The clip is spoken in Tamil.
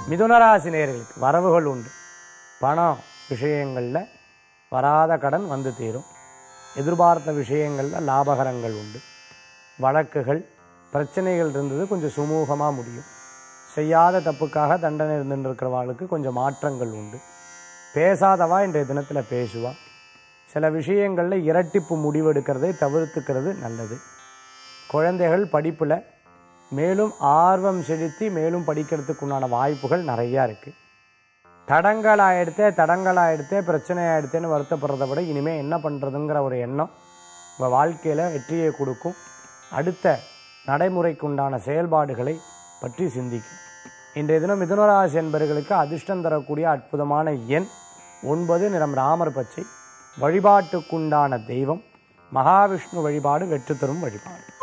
மிதுனராசி நேயர்களுக்கு வரவுகள் உண்டு பணம் விஷயங்களில் வராத கடன் வந்து தீரும் எதிர்பார்த்த விஷயங்களில் லாபகரங்கள் உண்டு வழக்குகள் பிரச்சனைகள் இருந்தது கொஞ்சம் சுமூகமாக முடியும் செய்யாத தப்புக்காக தண்டனை இருந்துட்டு இருக்கிறவாளுக்கு கொஞ்சம் மாற்றங்கள் உண்டு பேசாதவா இன்றைய தினத்தில் பேசுவா சில விஷயங்களில் இரட்டிப்பு முடிவெடுக்கிறதை தவிர்த்துக்கிறது நல்லது குழந்தைகள் படிப்பில் மேலும் ஆர்வம் செலுத்தி மேலும் படிக்கிறதுக்கு உண்டான வாய்ப்புகள் நிறையா இருக்குது தடங்கள் ஆயிடுத்தே தடங்கள் ஆயிடுத்தே பிரச்சனை ஆயிடுத்தேன்னு வருத்தப்படுறதை விட இனிமேல் என்ன பண்ணுறதுங்கிற ஒரு எண்ணம் உங்கள் வாழ்க்கையில் வெற்றியை கொடுக்கும் அடுத்த நடைமுறைக்கு உண்டான செயல்பாடுகளை பற்றி சிந்திக்கும் இன்றைய தினம் மிதுனராசி என்பவர்களுக்கு அதிர்ஷ்டம் தரக்கூடிய அற்புதமான எண் ஒன்பது நிறம் ராமர் பச்சை வழிபாட்டுக்குண்டான தெய்வம் மகாவிஷ்ணு வழிபாடு வெற்றி தரும் வழிபாடு